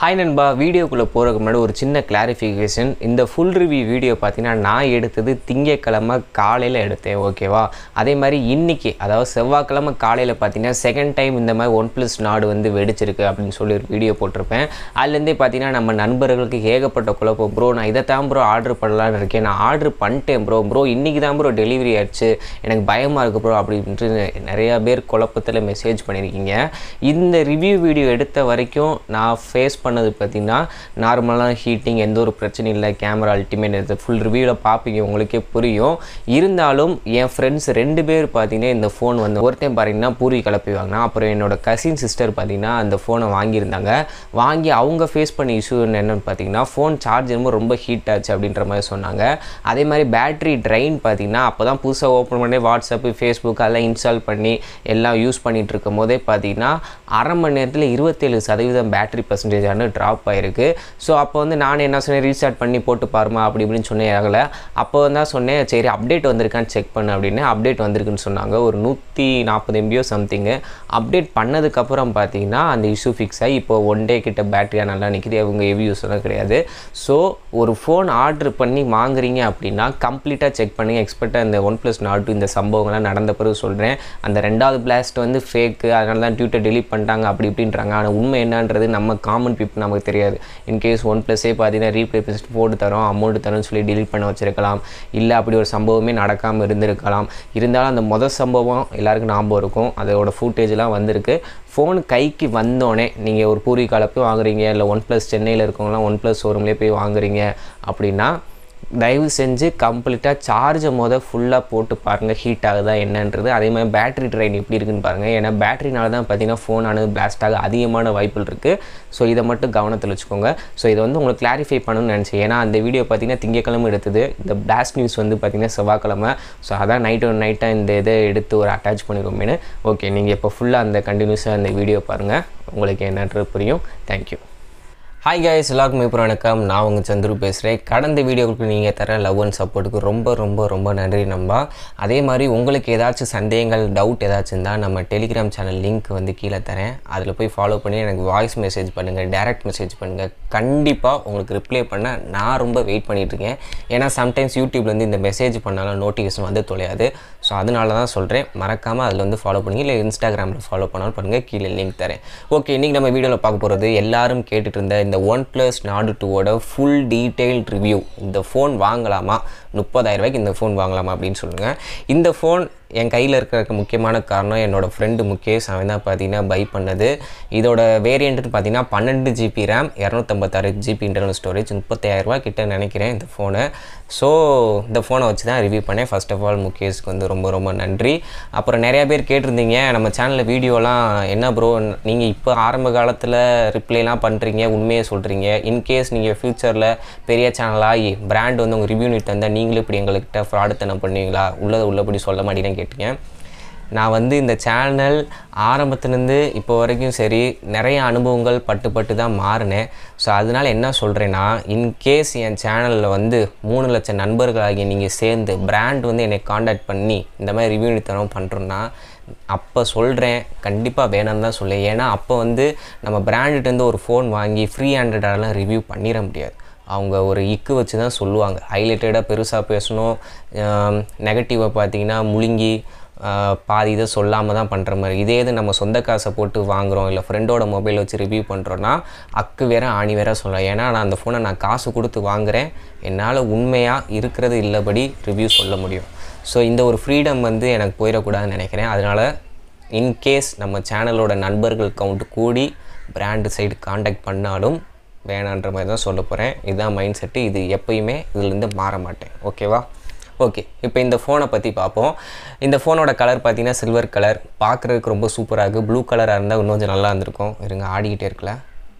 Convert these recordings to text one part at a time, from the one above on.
hi நண்பா வீடியோக்குள்ளே போகிறதுக்கு முன்னாடி ஒரு சின்ன கிளாரிஃபிகேஷன் இந்த ஃபுல் ரிவ்யூ வீடியோ பார்த்தீங்கன்னா நான் எடுத்தது திங்கக்கிழமை காலையில் எடுத்தேன் ஓகேவா அதே மாதிரி இன்னைக்கு அதாவது செவ்வாய்க்கிழமை காலையில் பார்த்தீங்கன்னா செகண்ட் டைம் இந்த மாதிரி ஒன் ப்ளஸ் நாடு வந்து வெடிச்சிருக்கு அப்படின்னு சொல்லி ஒரு வீடியோ போட்டிருப்பேன் அதுலேருந்தே பார்த்தீங்கன்னா நம்ம நண்பர்களுக்கு ஏகப்பட்ட குழப்பம் ப்ரோ நான் இதை தான் ப்ரோ ஆர்டர் பண்ணலான்னு இருக்கேன் நான் ஆர்டர் பண்ணிட்டேன் ப்ரோ ப்ரோ இன்றைக்கி தான் ப்ரோ டெலிவரி ஆயிடுச்சு எனக்கு பயமாக இருக்குது ப்ரோ அப்படின்ட்டு நிறையா பேர் குழப்பத்தில் மெசேஜ் பண்ணியிருக்கீங்க இந்த ரிவ்யூ வீடியோ எடுத்த வரைக்கும் நான் ஃபேஸ் பண்ணது பார்த்திங்கன்னா நார்மலாக ஹீட்டிங் எந்த ஒரு பிரச்சனையும் இல்லை கேமரா அல்டிமேட் இது ஃபுல் ரிவ்யூவில் பார்ப்பீங்க உங்களுக்கே புரியும் இருந்தாலும் என் ஃப்ரெண்ட்ஸ் ரெண்டு பேர் பார்த்தீங்கன்னா இந்த ஃபோன் வந்து ஒருத்தன் பார்த்தீங்கன்னா பூரி கிளப்பி வாங்கினா அப்புறம் என்னோட கசின் சிஸ்டர் பார்த்தீங்கன்னா அந்த ஃபோனை வாங்கியிருந்தாங்க வாங்கி அவங்க ஃபேஸ் பண்ண இஷ்யூ என்னென்னு பார்த்தீங்கன்னா ஃபோன் சார்ஜ் ரொம்ப ரொம்ப ஹீட் ஆச்சு அப்படின்ற மாதிரி சொன்னாங்க அதே மாதிரி பேட்டரி ட்ரைன் பார்த்தீங்கன்னா அப்போ தான் புதுசாக ஓப்பன் பண்ணி வாட்ஸ்அப்பு ஃபேஸ்புக் அதெல்லாம் இன்ஸ்டால் பண்ணி எல்லாம் யூஸ் பண்ணிகிட்டு இருக்கும் போதே பார்த்தீங்கன்னா அரை மணி நேரத்தில் இருபத்தேழு சதவீதம் பேட்டரி பர்சன்டேஜான ட்ராப் ஆயிருக்கு ஸோ அப்போ வந்து நான் என்ன சொன்னேன் ரீஸ்டார்ட் பண்ணி போட்டு பாருமா அப்படி இப்படின்னு சொன்னேன் ஆகலை அப்போ தான் சொன்னேன் சரி அப்டேட் வந்திருக்கான்னு செக் பண்ணு அப்படின்னு அப்டேட் வந்திருக்குன்னு சொன்னாங்க ஒரு நூற்றி நாற்பது எம்பியோ சம்திங்கு அப்டேட் பண்ணதுக்கப்புறம் பார்த்தீங்கன்னா அந்த இஷ்யூ ஃபிக்ஸ் ஆகி இப்போ ஒன் டே கிட்ட பேட்டரியாக நல்லா நிற்கிது அவங்க ஹெவி யூஸ் எல்லாம் கிடையாது ஸோ ஒரு ஃபோன் ஆர்டர் பண்ணி வாங்குறீங்க அப்படின்னா கம்ப்ளீட்டாக செக் பண்ணி எக்ஸ்பெக்டாக இந்த ஒன் ப்ளஸ் நாட்டு இந்த சம்பவங்கள்லாம் நடந்த பிறகு சொல்கிறேன் அந்த ரெண்டாவது பிளாஸ்ட் வந்து ஃபேக்கு அதனால தான் ட்விட்டர் delete பண்ணிட்டாங்க அப்படி இப்படின்றாங்க ஆனால் உண்மை என்னன்றது நம்ம காமன் பீப்புள் நமக்கு தெரியாது இன்கேஸ் ஒன் ப்ளஸ்ஸே பார்த்தீங்கன்னா ரீப்ளேஸ் போட்டு தரோம் அமௌண்ட் தரோம்னு சொல்லி delete பண்ண வச்சிருக்கலாம் இல்லை அப்படி ஒரு சம்பவமே நடக்காமல் இருந்திருக்கலாம் இருந்தாலும் அந்த மொதல் சம்பவம் எல்லாருக்கும் ஞாபகம் இருக்கும் அதோட ஃபுட்டேஜ்லாம் வந்திருக்கு ஃபோன் கைக்கு வந்தோடனே நீங்கள் ஒரு பூரி கலப்பை வாங்குறீங்க இல்லை ஒன் ப்ளஸ் சென்னையில் இருக்கவங்களாம் ஒன் ப்ளஸ் ஷோரூம்லேயே போய் வாங்குறீங்க அப்படின்னா தயவு செஞ்சு கம்ப்ளீட்டாக சார்ஜை மொதல் ஃபுல்லாக போட்டு பாருங்கள் ஹீட் ஆகுதா என்னன்றது அதே மாதிரி பேட்டரி ட்ரைன் எப்படி இருக்குன்னு பாருங்கள் ஏன்னா பேட்டரினால தான் பார்த்தீங்கன்னா ஃபோன் ஆனது பிளாஸ்ட் ஆக அதிகமான வாய்ப்புகள் இருக்குது ஸோ இதை மட்டும் கவனத்தில் வச்சுக்கோங்க ஸோ இதை வந்து உங்களுக்கு கிளாரிஃபை பண்ணணும்னு நினச்சேன் ஏன்னா அந்த வீடியோ பார்த்தீங்கன்னா திங்கக்கிழமை எடுத்தது இந்த பிளாஸ்ட் நியூஸ் வந்து பார்த்தீங்கன்னா செவ்வாய்க்கிழமை ஸோ அதான் நைட்டு நைட்டாக இந்த இதை எடுத்து ஒரு அட்டாச் பண்ணிடுவோமேனு ஓகே நீங்கள் இப்போ ஃபுல்லாக அந்த கண்டினியூஸாக அந்த வீடியோ பாருங்கள் உங்களுக்கு என்னன்றது புரியும் தேங்க்யூ ஹாய் guys எல்லாருக்கும் இப்போ வணக்கம் நான் உங்கள் சந்துரு பேசுகிறேன் கடந்த வீடியோவுக்கு நீங்கள் தர லவ் அண்ட் சப்போர்ட்டுக்கு ரொம்ப ரொம்ப ரொம்ப நன்றி நம்பா அதே மாதிரி உங்களுக்கு ஏதாச்சும் சந்தேகங்கள் டவுட் ஏதாச்சும் இருந்தால் நம்ம டெலிகிராம் சேனல் லிங்க் வந்து கீழே தரேன் அதில் போய் ஃபாலோ பண்ணி எனக்கு வாய்ஸ் மெசேஜ் பண்ணுங்கள் டைரக்ட் மெசேஜ் பண்ணுங்கள் கண்டிப்பாக உங்களுக்கு ரிப்ளை பண்ண நான் ரொம்ப வெயிட் பண்ணிட்டு இருக்கேன் ஏன்னா சம்டைம்ஸ் யூடியூப்லேருந்து இந்த மெசேஜ் பண்ணாலும் நோட்டிஃபிகேஷன் வந்து தொலையாது ஸோ அதனால தான் சொல்கிறேன் மறக்காமல் அதில் வந்து ஃபாலோ பண்ணுங்க இல்லை இன்ஸ்டாகிராமில் ஃபாலோ பண்ணாலும் பண்ணுங்கள் கீழே லிங்க் தரேன் ஓகே இன்றைக்கி நம்ம வீடியோவில் பார்க்க போகிறது எல்லாரும் கேட்டுட்டு இருந்த இந்த ஒன் ப்ளஸ் நாடு டூவோட ஃபுல் டீட்டெயில் ரிவ்யூ இந்த ஃபோன் வாங்கலாமா முப்பதாயிரம் ரூபாய்க்கு இந்த ஃபோன் வாங்கலாமா அப்படின்னு சொல்லுங்கள் இந்த ஃபோன் என் கையில் இருக்கிற முக்கியமான காரணம் என்னோடய ஃப்ரெண்டு முகேஷ் அவன் தான் பார்த்தீங்கன்னா பை பண்ணது இதோட வேரியண்ட்டு பார்த்தீங்கன்னா பன்னெண்டு ஜிபி ரேம் இரநூத்தம்பத்தாறு ஜிபி இன்டர்னல் ஸ்டோரேஜ் முப்பத்தாயிரரூபா கிட்ட நினைக்கிறேன் இந்த ஃபோனை ஸோ இந்த ஃபோனை வச்சு தான் ரிவ்யூ பண்ணேன் ஃபர்ஸ்ட் ஆஃப் ஆல் முகேஷ்க்கு வந்து ரொம்ப ரொம்ப நன்றி அப்புறம் நிறையா பேர் கேட்டிருந்தீங்க நம்ம சேனலில் வீடியோலாம் என்ன ப்ரோ நீங்கள் இப்போ ஆரம்ப காலத்தில் ரிப்ளைலாம் பண்ணுறீங்க உண்மையை சொல்கிறீங்க இன்கேஸ் நீங்கள் ஃப்யூச்சரில் பெரிய சேனலாகி பிராண்ட் வந்து உங்கள் ரிவ்யூ நீட் தந்தால் நீங்களும் இப்படி எங்கள்கிட்ட ஃப்ராடுத்தனம் பண்ணுவீங்களா உள்ளதை உள்ளபடி சொல்ல மாட்டேங்கன்னு கேட்டீங்க நான் வந்து இந்த சேனல் ஆரம்பத்துலேருந்து இப்போ வரைக்கும் சரி நிறைய அனுபவங்கள் பட்டு பட்டு தான் மாறினேன் ஸோ அதனால் என்ன சொல்கிறேன்னா இன்கேஸ் என் சேனலில் வந்து மூணு லட்சம் நண்பர்களாகி நீங்கள் சேர்ந்து பிராண்ட் வந்து என்னை காண்டாக்ட் பண்ணி இந்த மாதிரி ரிவ்யூ தரம் பண்ணுறோன்னா அப்போ சொல்கிறேன் கண்டிப்பாக வேணாம்னு தான் சொல்லேன் ஏன்னா அப்போ வந்து நம்ம பிராண்டுகிட்டேருந்து ஒரு ஃபோன் வாங்கி ஃப்ரீ ஹேண்டடாலாம் ரிவ்யூ பண்ணிட முடியாது அவங்க ஒரு இக்கு வச்சு தான் சொல்லுவாங்க ஹைலைட்டடாக பெருசாக பேசணும் நெகட்டிவை பார்த்தீங்கன்னா முழுங்கி பாதி இதை சொல்லாமல் தான் பண்ணுற மாதிரி இதே இது நம்ம சொந்த காசை போட்டு வாங்குகிறோம் இல்லை ஃப்ரெண்டோட மொபைல் வச்சு ரிவ்யூ பண்ணுறோன்னா அக்கு வேற ஆணி வேற சொல்லலாம் ஏன்னா நான் அந்த ஃபோனை நான் காசு கொடுத்து வாங்குகிறேன் என்னால் உண்மையாக இருக்கிறது இல்லபடி ரிவ்யூ சொல்ல முடியும் ஸோ இந்த ஒரு ஃப்ரீடம் வந்து எனக்கு போயிடக்கூடாதுன்னு நினைக்கிறேன் அதனால் இன்கேஸ் நம்ம சேனலோட நண்பர்கள் கவுண்ட் கூடி பிராண்டு சைடு காண்டாக்ட் பண்ணாலும் வேணான்ற மாதிரி தான் சொல்ல போகிறேன் இதுதான் மைண்ட் செட்டு இது எப்பயுமே இதுலேருந்து மாற மாட்டேன் ஓகேவா ஓகே இப்போ இந்த ஃபோனை பற்றி பார்ப்போம் இந்த ஃபோனோட கலர் பார்த்தீங்கன்னா சில்வர் கலர் பார்க்குறதுக்கு ரொம்ப சூப்பராக இருக்குது ப்ளூ கலராக இருந்தால் இன்னும் கொஞ்சம் நல்லா இருந்திருக்கும் இருங்க ஆடிக்கிட்டே இருக்கல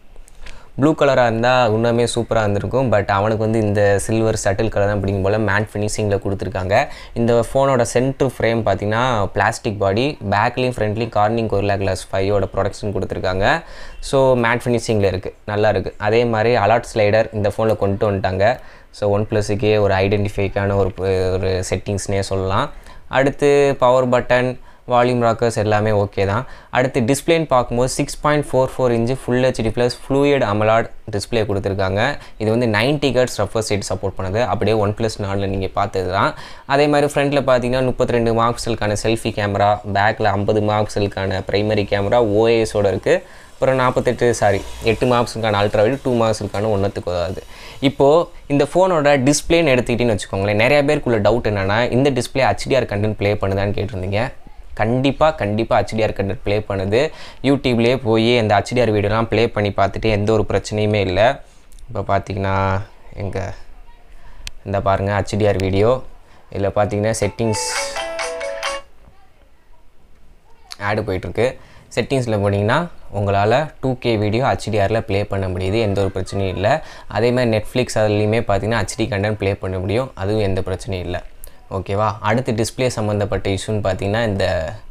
ப்ளூ கலராக இருந்தால் இன்னுமே சூப்பராக இருந்திருக்கும் பட் அவனுக்கு வந்து இந்த சில்வர் சட்டில் கலர் தான் பிடிக்கும் போல் மேட் ஃபினிஷிங்கில் கொடுத்துருக்காங்க இந்த ஃபோனோட சென்ட்ரு ஃப்ரேம் பார்த்தீங்கன்னா பிளாஸ்டிக் பாடி பேக்லேயும் ஃப்ரண்ட்லேயும் கார்னிங் கொரிலா கிளாஸ் ஃபைவோட ப்ரொடக்ஷன் கொடுத்துருக்காங்க ஸோ மேட் ஃபினிஷிங்கில் இருக்குது நல்லா இருக்குது அதே மாதிரி அலாட் ஸ்லைடர் இந்த ஃபோனில் கொண்டு வந்துட்டாங்க ஸோ ஒன் ப்ளஸுக்கே ஒரு ஐடென்டிஃபைக்கான ஒரு ஒரு செட்டிங்ஸ்னே சொல்லலாம் அடுத்து பவர் பட்டன் வால்யூம் ராக்கர்ஸ் எல்லாமே ஓகே தான் அடுத்து டிஸ்பிளேன்னு பார்க்கும்போது six point four four inch full HD plus fluid AMOLED display கொடுத்துருக்காங்க இது வந்து ninety hertz refresh rate support பண்ணுது அப்படியே ஒன் ப்ளஸ் நாலில் நீங்கள் பார்த்தது தான் அதே மாதிரி ஃப்ரண்ட்டில் பார்த்தீங்கன்னா முப்பத்தி ரெண்டு மார்க்ஸலுக்கான செல்ஃபி கேமரா பேக்கில் ஐம்பது மார்க்ஸலுக்கான ப்ரைமரி கேமரா ஓஏஸோட இருக்குது அப்புறம் நாற்பத்தெட்டு சாரி எட்டு மார்க்ஸுக்கான அல்ட்ரா வைடு டூ மார்க்ஸுக்கான ஒன்றுத்துக்கு உதவுது இப்போது இந்த ஃபோனோட டிஸ்பிளேன்னு எடுத்துக்கிட்டின்னு வச்சுக்கோங்களேன் நிறைய பேருக்குள்ள டவுட் என்னென்னா இந்த டிஸ்பிளே ஹச்டிஆர் கண்டென்ட் ப்ளே பண்ணுதான்னு கேட்டிருந்தீங்க கண்டிப்பாக கண்டிப்பாக ஹச்டிஆர் கண்டென்ட் ப்ளே பண்ணுது யூடியூப்லேயே போய் இந்த ஹச்டிஆர் வீடியோலாம் ப்ளே பண்ணி பார்த்துட்டு எந்த ஒரு பிரச்சனையுமே இல்லை இப்போ பார்த்தீங்கன்னா எங்கே இந்த பாருங்கள் ஹச்டிஆர் வீடியோ இதில் பார்த்தீங்கன்னா செட்டிங்ஸ் ஆடு போயிட்டுருக்கு செட்டிங்ஸில் போனீங்கன்னா உங்களால் டூ கே வீடியோ ஹச்டிஆரில் ப்ளே பண்ண முடியுது எந்த ஒரு பிரச்சனையும் இல்லை அதே மாதிரி நெட்ஃப்ளிக்ஸ் அதுலேயுமே பார்த்தீங்கன்னா ஹச்டி கண்டென்ட் ப்ளே பண்ண முடியும் அதுவும் எந்த பிரச்சனையும் இல்லை ஓகேவா அடுத்து டிஸ்பிளே சம்மந்தப்பட்ட இஷ்யூன்னு பார்த்தீங்கன்னா இந்த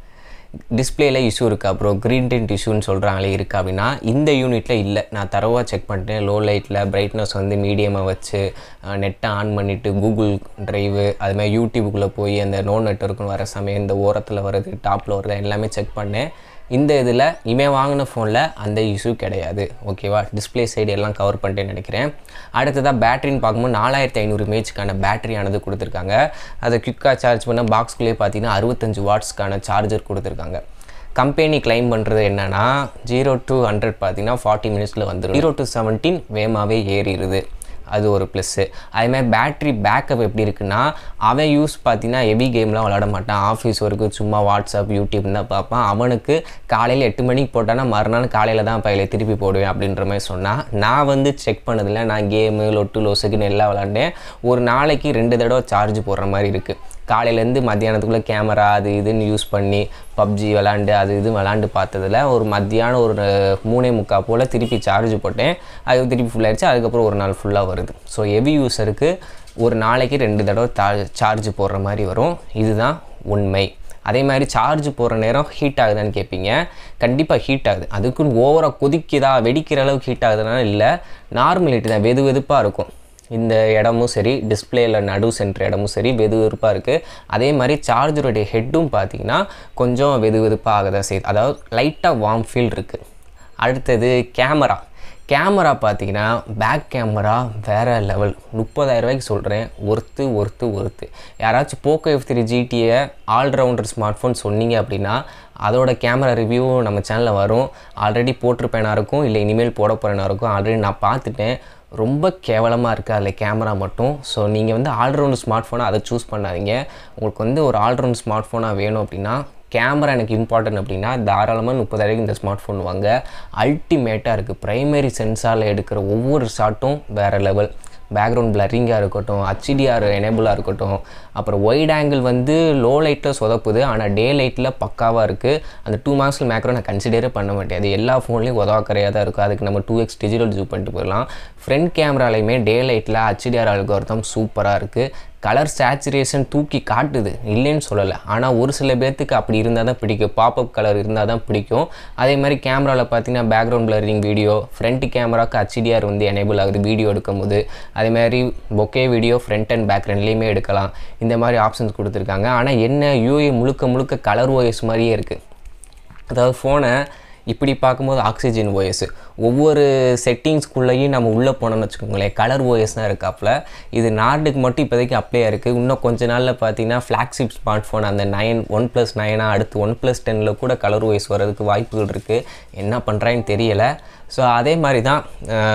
டிஸ்பிளேல இஷ்யூ இருக்கா அப்புறம் க்ரீன் டென்ட் இஷ்யூன்னு சொல்கிறாங்களே இருக்கா அப்படின்னா இந்த யூனிட்டில் இல்லை நான் தரவாக செக் பண்ணிட்டேன் லோ லைட்டில் பிரைட்னஸ் வந்து மீடியமாக வச்சு நெட்டை ஆன் பண்ணிவிட்டு கூகுள் ட்ரைவு அதுமாதிரி யூடியூபுக்குள்ளே போய் அந்த நோ நெட்ஒர்க்குன்னு வர சமயம் இந்த ஓரத்தில் வர்றது டாப்பில் வர்றது எல்லாமே செக் பண்ணேன் இந்த இதில் இவன் வாங்கின ஃபோனில் அந்த இஷ்யூ கிடையாது ஓகேவா டிஸ்பிளே சைடு எல்லாம் கவர் பண்ணிட்டேன்னு நினைக்கிறேன் அடுத்ததாக பேட்டரின்னு பார்க்கும்போது நாலாயிரத்தி ஐநூறு மேட்ச்க்கான பேட்டரியானது கொடுத்துருக்காங்க அதை குயிக்காக சார்ஜ் பண்ண பாக்ஸ்குள்ளேயே பார்த்தீங்கன்னா அறுபத்தஞ்சு வாட்ஸ்க்கான சார்ஜர் கொடுத்துருக்காங்க கம்பெனி கிளைம் பண்ணுறது என்னென்னா ஜீரோ டு ஹண்ட்ரட் பார்த்தீங்கன்னா ஃபார்ட்டி மினிட்ஸில் வந்துடும் ஜீரோ டு செவன்டீன் வேகமாகவே ஏறிடுது அது ஒரு ப்ளஸ்ஸு அதுமாதிரி பேட்ரி பேக்கப் எப்படி இருக்குன்னா அவன் யூஸ் பார்த்தீங்கன்னா ஹெவி கேம்லாம் விளாட மாட்டான் ஆஃபீஸ் ஒர்க்கு சும்மா வாட்ஸ்அப் யூடியூப் தான் பார்ப்பான் அவனுக்கு காலையில் எட்டு மணிக்கு போட்டானா மறுநாள் காலையில் தான் பையில திருப்பி போடுவேன் அப்படின்ற மாதிரி சொன்னான் நான் வந்து செக் பண்ணதில்ல நான் கேமு லொட்டு லொசுக்குன்னு எல்லாம் விளாண்டேன் ஒரு நாளைக்கு ரெண்டு தடவை சார்ஜ் போடுற மாதிரி இருக்குது காலையிலேருந்து மத்தியானத்துக்குள்ளே கேமரா அது இதுன்னு யூஸ் பண்ணி பப்ஜி விளாண்டு அது இது விளாண்டு பார்த்ததில் ஒரு மத்தியானம் ஒரு மூணே முக்கால் போல் திருப்பி சார்ஜ் போட்டேன் அது திருப்பி ஃபுல்லாகிடுச்சு அதுக்கப்புறம் ஒரு நாள் ஃபுல்லாக வருது ஸோ ஹெவி யூஸருக்கு ஒரு நாளைக்கு ரெண்டு தடவை தா சார்ஜ் போடுற மாதிரி வரும் இதுதான் உண்மை அதே மாதிரி சார்ஜ் போடுற நேரம் ஹீட் ஆகுதான்னு கேட்பீங்க கண்டிப்பாக ஹீட் ஆகுது அதுக்குன்னு ஓவராக கொதிக்குதா வெடிக்கிற அளவுக்கு ஹீட் ஆகுதுன்னா இல்லை நார்மல் தான் வெது வெதுப்பாக இருக்கும் இந்த இடமும் சரி டிஸ்பிளேயில் நடு சென்டர் இடமும் சரி வெது வெதுப்பாக இருக்குது அதே மாதிரி சார்ஜருடைய ஹெட்டும் பார்த்தீங்கன்னா கொஞ்சம் வெது வெதுப்பாக ஆக தான் செய்யுது அதாவது லைட்டாக வார்ம் ஃபீல் இருக்குது அடுத்தது கேமரா கேமரா பார்த்தீங்கன்னா பேக் கேமரா வேறு லெவல் முப்பதாயிரம் ரூபாய்க்கு சொல்கிறேன் ஒர்த்து ஒர்த்து ஒர்த்து யாராச்சும் போக்கோ எஃப் த்ரீ ஜிடியை ஆல்ரவுண்டர் ஸ்மார்ட் ஃபோன் சொன்னீங்க அப்படின்னா அதோட கேமரா ரிவ்யூ நம்ம சேனலில் வரும் ஆல்ரெடி போட்டிருப்பேனா இருக்கும் இல்லை இனிமேல் போட போகிறேனா இருக்கும் ஆல்ரெடி நான் பார்த்துட்டேன் ரொம்ப கேவலமாக இருக்குது அதில் கேமரா மட்டும் ஸோ நீங்கள் வந்து ஆல்ரவுண்ட் ஸ்மார்ட் ஃபோனை அதை சூஸ் பண்ணாதீங்க உங்களுக்கு வந்து ஒரு ஆல்ரவுண்ட் ஸ்மார்ட் ஃபோனாக வேணும் அப்படின்னா கேமரா எனக்கு இம்பார்ட்டன்ட் அப்படின்னா தாராளமாக முப்பதாயிரம் இந்த ஸ்மார்ட் ஃபோன் வாங்க அல்டிமேட்டாக இருக்குது ப்ரைமரி சென்சாரில் எடுக்கிற ஒவ்வொரு ஷாட்டும் வேறு லெவல் பேக்ரவுண்ட் பிளரிங்காக இருக்கட்டும் ஹச்டிஆர் எனேபிளாக இருக்கட்டும் அப்புறம் ஒயிட் ஆங்கிள் வந்து லோ லைட்டில் சொதப்புது ஆனால் டே லைட்டில் பக்காவாக இருக்குது அந்த டூ மார்க்ஸில் மேக்ரோ நான் கன்சிடரே பண்ண மாட்டேன் அது எல்லா ஃபோன்லேயும் உதவாக்கரையாக தான் இருக்கும் அதுக்கு நம்ம டூ எக்ஸ் டிஜிட்டல் ஜூம் பண்ணிட்டு போயிடலாம் ஃப்ரண்ட் கேமராலையுமே டே லைட்டில் ஹச்டிஆர் அல்கோர்த்தம் சூப்பராக இருக்குது கலர் சேச்சுரேஷன் தூக்கி காட்டுது இல்லைன்னு சொல்லலை ஆனால் ஒரு சில பேர்த்துக்கு அப்படி இருந்தால் தான் பிடிக்கும் பாப்அப் கலர் இருந்தால் தான் பிடிக்கும் அதே மாதிரி கேமராவில் பார்த்தீங்கன்னா பேக்ரவுண்ட் பிளரிங் வீடியோ ஃப்ரண்ட் கேமராக்கு ஹச்டிஆர் வந்து எனேபிள் ஆகுது வீடியோ எடுக்கும் போது அதே மாதிரி bokeh video front and back ரெண்டுலேயுமே எடுக்கலாம் இந்த மாதிரி ஆப்ஷன்ஸ் கொடுத்துருக்காங்க ஆனால் என்ன யூஏ முழுக்க முழுக்க கலர் ஓஎஸ் மாதிரியே இருக்குது அதாவது ஃபோனை இப்படி பார்க்கும்போது ஆக்சிஜன் ஓஎஸ் ஒவ்வொரு செட்டிங்ஸ்குள்ளேயும் நம்ம உள்ளே போனோம்னு வச்சுக்கோங்களேன் கலர் ஓஎஸ் தான் இருக்காப்புல இது நார்டுக்கு மட்டும் இப்போதைக்கு அப்ளை இருக்குது இன்னும் கொஞ்ச நாளில் பார்த்தீங்கன்னா ஃப்ளாக்ஷிப் ஸ்மார்ட் ஃபோன் அந்த நைன் ஒன் ப்ளஸ் நைனாக அடுத்து ஒன் ப்ளஸ் டெனில் கூட கலர் ஓஎஸ் வர்றதுக்கு வாய்ப்புகள் இருக்குது என்ன பண்ணுறான்னு தெரியலை ஸோ அதே மாதிரி தான்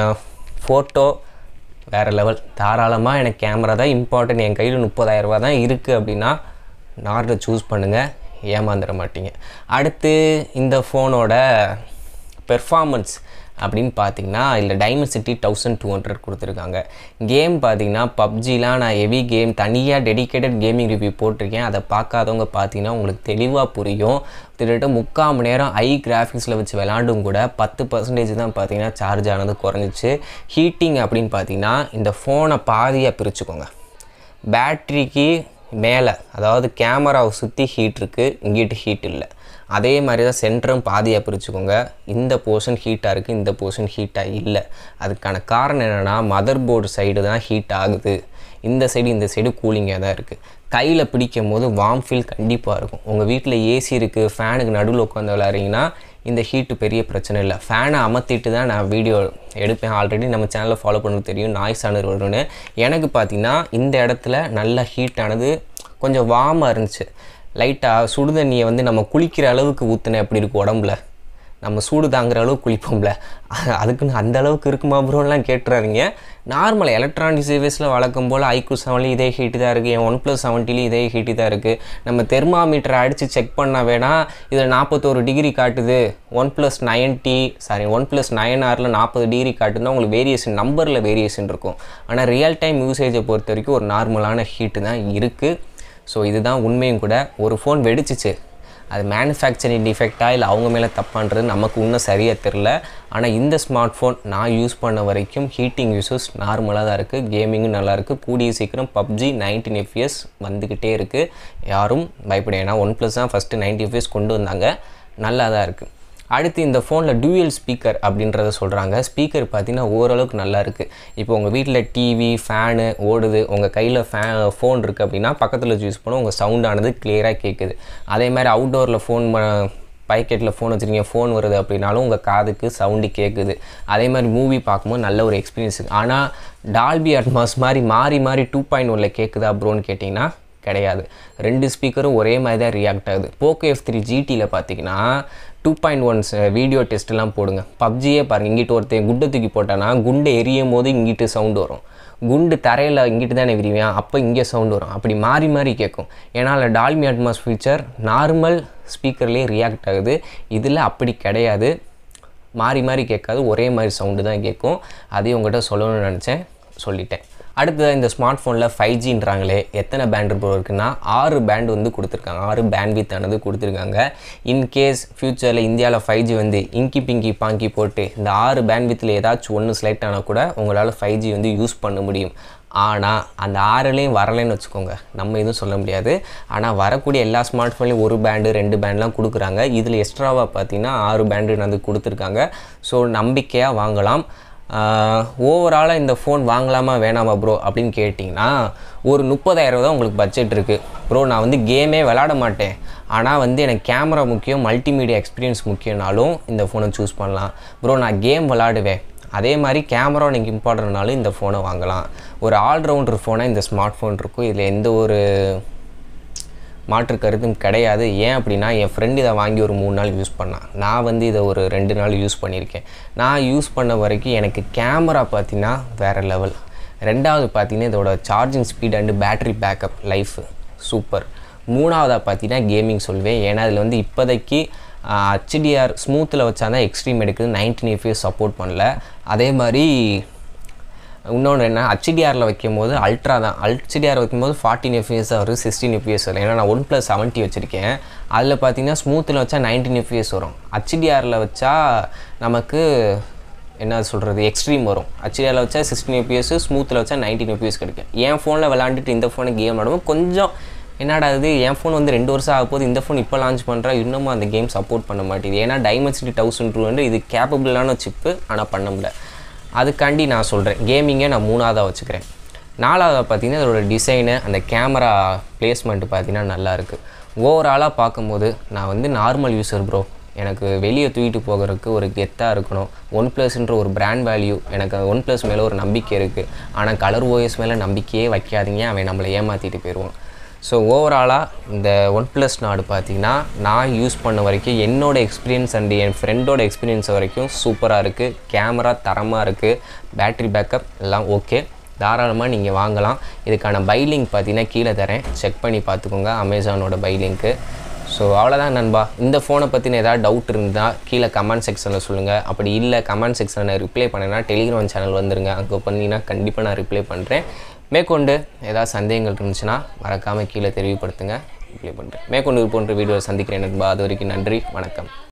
ஃபோட்டோ வேறு லெவல் தாராளமாக எனக்கு கேமரா தான் இம்பார்ட்டன்ட் என் கையில் முப்பதாயிரரூபா தான் இருக்குது அப்படின்னா நார்டை சூஸ் பண்ணுங்கள் ஏமாந்துட மாட்டீங்க அடுத்து இந்த ஃபோனோட பெர்ஃபார்மன்ஸ் அப்படின்னு பார்த்தீங்கன்னா இதில் டைமென்சிட்டி தௌசண்ட் டூ ஹண்ட்ரட் கொடுத்துருக்காங்க கேம் பார்த்தீங்கன்னா பப்ஜிலாம் நான் ஹெவி கேம் தனியாக டெடிக்கேட்டட் கேமிங் ரிவ்யூ போட்டிருக்கேன் அதை பார்க்காதவங்க பார்த்தீங்கன்னா உங்களுக்கு தெளிவாக புரியும் கிட்டத்தட்ட முக்கால் மணி நேரம் ஐ கிராஃபிக்ஸில் வச்சு விளாண்டும் கூட பத்து பர்சன்டேஜ் தான் பார்த்தீங்கன்னா சார்ஜ் ஆனது குறைஞ்சிச்சு ஹீட்டிங் அப்படின்னு பார்த்தீங்கன்னா இந்த ஃபோனை பாதியாக பிரிச்சுக்கோங்க பேட்ரிக்கு மேலே அதாவது கேமராவை சுற்றி ஹீட் இருக்குது இங்கிட்டு ஹீட் இல்லை அதே மாதிரி தான் சென்டரும் பாதியாக பிரிச்சுக்கோங்க இந்த போர்ஷன் ஹீட்டாக இருக்குது இந்த போர்ஷன் ஹீட்டாக இல்லை அதுக்கான காரணம் என்னென்னா மதர் போர்டு சைடு தான் ஹீட் ஆகுது இந்த சைடு இந்த சைடு கூலிங்காக தான் இருக்குது கையில் பிடிக்கும் போது வார்ம் ஃபீல் கண்டிப்பாக இருக்கும் உங்கள் வீட்டில் ஏசி இருக்குது ஃபேனுக்கு நடுவில் உட்காந்து விளாட்றீங்கன்னா இந்த ஹீட்டு பெரிய பிரச்சனை இல்லை ஃபேனை அமர்த்திட்டு தான் நான் வீடியோ எடுப்பேன் ஆல்ரெடி நம்ம சேனலில் ஃபாலோ பண்ணுறது தெரியும் நாய்ஸ் ஆனர் வரும்னு எனக்கு பார்த்தீங்கன்னா இந்த இடத்துல நல்ல ஹீட்டானது கொஞ்சம் வார்மாக இருந்துச்சு லைட்டாக சுடு தண்ணியை வந்து நம்ம குளிக்கிற அளவுக்கு ஊற்றுனேன் எப்படி இருக்கும் உடம்புல நம்ம சூடு தாங்குற அளவுக்கு குளிப்போம்ல அதுக்குன்னு அந்த அளவுக்கு இருக்குமா ப்ரோலாம் கேட்டுறாதீங்க நார்மல் எலக்ட்ரானிக் டிவைஸில் வழக்கம் போல் ஐக்யூ செவன்லேயும் இதே ஹீட்டு தான் இருக்குது என் ஒன் ப்ளஸ் செவன்ட்டிலையும் இதே ஹீட்டு தான் இருக்குது நம்ம தெர்மாமீட்டரை அடித்து செக் பண்ணால் வேணால் இதில் நாற்பத்தோரு டிகிரி காட்டுது one plus ninety sorry one plus nine ஆரில் நாற்பது டிகிரி காட்டுதுன்னா உங்களுக்கு வேரியேஷன் நம்பரில் வேரியேஷன் இருக்கும் ஆனால் ரியல் டைம் யூசேஜை பொறுத்த வரைக்கும் ஒரு நார்மலான ஹீட்டு தான் இருக்குது ஸோ இதுதான் உண்மையும் கூட ஒரு ஃபோன் வெடிச்சிச்சு அது மேனுஃபேக்சரிங் டிஃபெக்டாக இல்லை அவங்க மேலே தப்பான்றது நமக்கு இன்னும் சரியாக தெரில ஆனால் இந்த ஸ்மார்ட் ஃபோன் நான் யூஸ் பண்ண வரைக்கும் ஹீட்டிங் யூஸஸ் நார்மலாக தான் இருக்குது கேமிங்கும் நல்லாயிருக்கு கூடிய சீக்கிரம் பப்ஜி நைன்டீன் எஃப்எஸ் வந்துக்கிட்டே இருக்குது யாரும் பயப்பட ஏன்னா ஒன் ப்ளஸ் தான் ஃபஸ்ட்டு நைன்டி எஃப்எஸ் கொண்டு வந்தாங்க நல்லா தான் இருக்குது அடுத்து இந்த ஃபோனில் டூயல் ஸ்பீக்கர் அப்படின்றத சொல்கிறாங்க ஸ்பீக்கர் பார்த்தீங்கன்னா ஓரளவுக்கு நல்லா இருக்குது இப்போ உங்கள் வீட்டில் டிவி ஃபேனு ஓடுது உங்கள் கையில் ஃபே ஃபோன் இருக்குது அப்படின்னா பக்கத்தில் யூஸ் பண்ண உங்கள் சவுண்டானது கிளியராக கேட்குது அதே மாதிரி அவுட்டோரில் ஃபோன் பாக்கெட்டில் ஃபோன் வச்சுருக்கீங்க ஃபோன் வருது அப்படின்னாலும் உங்கள் காதுக்கு சவுண்டு கேட்குது அதே மாதிரி மூவி பார்க்கும்போது நல்ல ஒரு எக்ஸ்பீரியன்ஸ் இருக்குது ஆனால் டால்பி அட்மாஸ் மாதிரி மாறி மாறி டூ பாயிண்ட் ஒனில் கேட்குதா ப்ரோன்னு கேட்டிங்கன்னா கிடையாது ரெண்டு ஸ்பீக்கரும் ஒரே மாதிரி தான் ரியாக்ட் ஆகுது போக்கோ எஃப் த்ரீ ஜிடியில் பார்த்தீங்கன்னா டூ பாயிண்ட் ஒன்ஸ் வீடியோ டெஸ்ட்லாம் போடுங்க பப்ஜியே பாருங்கள் இங்கிட்டு ஒருத்தன் குண்டை தூக்கி போட்டானா குண்டு எரியும் போது இங்கிட்டு சவுண்டு வரும் குண்டு தரையில் இங்கிட்டு தானே விரிவேன் அப்போ இங்கே சவுண்டு வரும் அப்படி மாறி மாறி கேட்கும் ஏன்னா அதில் டால்மி அட்மாஸ் ஃபீச்சர் நார்மல் ஸ்பீக்கர்லேயே ரியாக்ட் ஆகுது இதில் அப்படி கிடையாது மாறி மாறி கேட்காது ஒரே மாதிரி சவுண்டு தான் கேட்கும் அதையும் உங்கள்கிட்ட சொல்லணும்னு நினச்சேன் சொல்லிட்டேன் அடுத்தது இந்த ஸ்மார்ட் ஃபோனில் ஃபைவ் ஜின்றாங்களே எத்தனை பேண்ட் இப்போ இருக்குன்னா ஆறு பேண்ட் வந்து கொடுத்துருக்காங்க ஆறு பேண்ட் வித் ஆனது கொடுத்துருக்காங்க இன்கேஸ் ஃப்யூச்சரில் இந்தியாவில் ஃபைவ் ஜி வந்து இங்கி பிங்கி பாங்கி போட்டு இந்த ஆறு பேண்ட் வித்தில் ஏதாச்சும் ஒன்று செலக்ட் ஆனால் கூட உங்களால் ஃபைவ் ஜி வந்து யூஸ் பண்ண முடியும் ஆனால் அந்த ஆறுலேயும் வரலைன்னு வச்சுக்கோங்க நம்ம எதுவும் சொல்ல முடியாது ஆனால் வரக்கூடிய எல்லா ஸ்மார்ட் ஃபோன்லேயும் ஒரு பேண்டு ரெண்டு பேண்ட்லாம் கொடுக்குறாங்க இதில் எக்ஸ்ட்ராவாக பார்த்தீங்கன்னா ஆறு பேண்டு வந்து கொடுத்துருக்காங்க ஸோ நம்பிக்கையாக வாங்கலாம் ஓவராலாக இந்த ஃபோன் வாங்கலாமா வேணாமா ப்ரோ அப்படின்னு கேட்டிங்கன்னா ஒரு முப்பதாயிரம் தான் உங்களுக்கு பட்ஜெட் இருக்குது ப்ரோ நான் வந்து கேமே விளாட மாட்டேன் ஆனால் வந்து எனக்கு கேமரா முக்கியம் மல்டிமீடியா எக்ஸ்பீரியன்ஸ் முக்கியம்னாலும் இந்த ஃபோனை சூஸ் பண்ணலாம் ப்ரோ நான் கேம் விளாடுவேன் அதே மாதிரி கேமரா எனக்கு இம்பார்ட்டன்ட்னாலும் இந்த ஃபோனை வாங்கலாம் ஒரு ஆல்ரவுண்டர் ஃபோனாக இந்த ஸ்மார்ட் ஃபோன் இருக்கும் இதில் எந்த ஒரு மாற்று கருத்தும் கிடையாது ஏன் அப்படின்னா என் ஃப்ரெண்டு இதை வாங்கி ஒரு மூணு நாள் யூஸ் பண்ணான் நான் வந்து இதை ஒரு ரெண்டு நாள் யூஸ் பண்ணியிருக்கேன் நான் யூஸ் பண்ண வரைக்கும் எனக்கு கேமரா பார்த்தீங்கன்னா வேறு லெவல் ரெண்டாவது பார்த்தீங்கன்னா இதோட charging speed and battery backup life super மூணாவதாக பார்த்தீங்கன்னா கேமிங் சொல்வேன் ஏன்னா அதில் வந்து இப்போதைக்கு ஹச்டிஆர் ஸ்மூத்தில் வச்சா தான் எக்ஸ்ட்ரீம் எடுக்குது நைன்டீன் எஃப்எஸ் சப்போர்ட் பண்ணல அதே மாதிரி இன்னொன்று என்ன ஹச்டிஆரில் வைக்கும் போது அல்ட்ரா தான் ஹச்டிஆர் வைக்கும்போது ஃபார்ட்டின் எஃப்எஸ் வரும் சிக்ஸ்டீன் எஃப்எஸ் வரும் ஏன்னா நான் ஒன் ப்ளஸ் செவன்ட்டி வச்சுருக்கேன் அதில் பார்த்தீங்கன்னா ஸ்மூத்தில் வச்சா நைன்டீன் எஃப்எஸ் வரும் ஹச்டிஆரில் வச்சா நமக்கு என்ன சொல்கிறது எக்ஸ்ட்ரீம் வரும் ஹச்டிஆரில் வச்சா சிக்ஸ்டீன் எஃப்எஸ் ஸ்மூத்தில் வச்சா நைன்டீன் எஃப்எஸ் கிடைக்கும் என் ஃபோனில் விளாண்டுட்டு இந்த ஃபோனை கேம் விளாடும்போது கொஞ்சம் என்னடா இது என் ஃபோன் வந்து ரெண்டு வருஷம் ஆக போது இந்த ஃபோன் இப்போ லான்ச் பண்ணுறா இன்னமும் அந்த கேம் சப்போர்ட் பண்ண மாட்டேங்குது ஏன்னா டைமென்சிட்டி தௌசண்ட் டூ வந்து இது கேப்பபிளான சிப்பு ஆனால் பண்ண முடியல அதுக்காண்டி நான் சொல்கிறேன் கேமிங்கை நான் மூணாவதாக வச்சுக்கிறேன் நாலாவதாக பார்த்தீங்கன்னா இதோட டிசைனு அந்த கேமரா பிளேஸ்மெண்ட்டு பார்த்தீங்கன்னா நல்லாயிருக்கு ஓவராலாக பார்க்கும்போது நான் வந்து நார்மல் யூஸர் ப்ரோ எனக்கு வெளியே தூக்கிட்டு போகிறதுக்கு ஒரு கெத்தாக இருக்கணும் ஒன் ப்ளஸ்ன்ற ஒரு பிராண்ட் வேல்யூ எனக்கு ஒன் ப்ளஸ் மேலே ஒரு நம்பிக்கை இருக்குது ஆனால் கலர் ஓஎஸ் மேலே நம்பிக்கையே வைக்காதீங்க அவன் நம்மளை ஏமாற்றிட்டு போயிடுவான் ஸோ ஓவராலாக இந்த ஒன் ப்ளஸ் நாடு பார்த்தீங்கன்னா நான் யூஸ் பண்ண வரைக்கும் என்னோடய எக்ஸ்பீரியன்ஸ் அண்ட் என் ஃப்ரெண்டோட எக்ஸ்பீரியன்ஸ் வரைக்கும் சூப்பராக இருக்குது கேமரா தரமாக இருக்குது பேட்ரி பேக்கப் எல்லாம் ஓகே தாராளமாக நீங்கள் வாங்கலாம் இதுக்கான பை லிங்க் பார்த்தீங்கன்னா கீழே தரேன் செக் பண்ணி பார்த்துக்கோங்க அமேசானோட பை லிங்க்கு ஸோ அவ்வளோதான் நண்பா இந்த ஃபோனை பற்றின ஏதாவது டவுட் இருந்தால் கீழே கமெண்ட் செக்ஷனில் சொல்லுங்கள் அப்படி இல்லை கமெண்ட் செக்ஷனில் ரிப்ளை பண்ணேன்னா டெலிகிராம் சேனல் வந்துருங்க அங்கே பண்ணிங்கன்னா கண்டிப்பாக நான் ரிப்ளை பண்ணுறேன் மேற்கொண்டு ஏதாவது சந்தேகங்கள் இருந்துச்சுன்னா மறக்காமல் கீழே தெளிவுபடுத்துங்க ரிப்ளை பண்ணுறேன் மேற்கொண்டு இது போன்ற வீடியோ சந்திக்கிறேன் நண்பா அது வரைக்கும் நன்றி வணக்கம்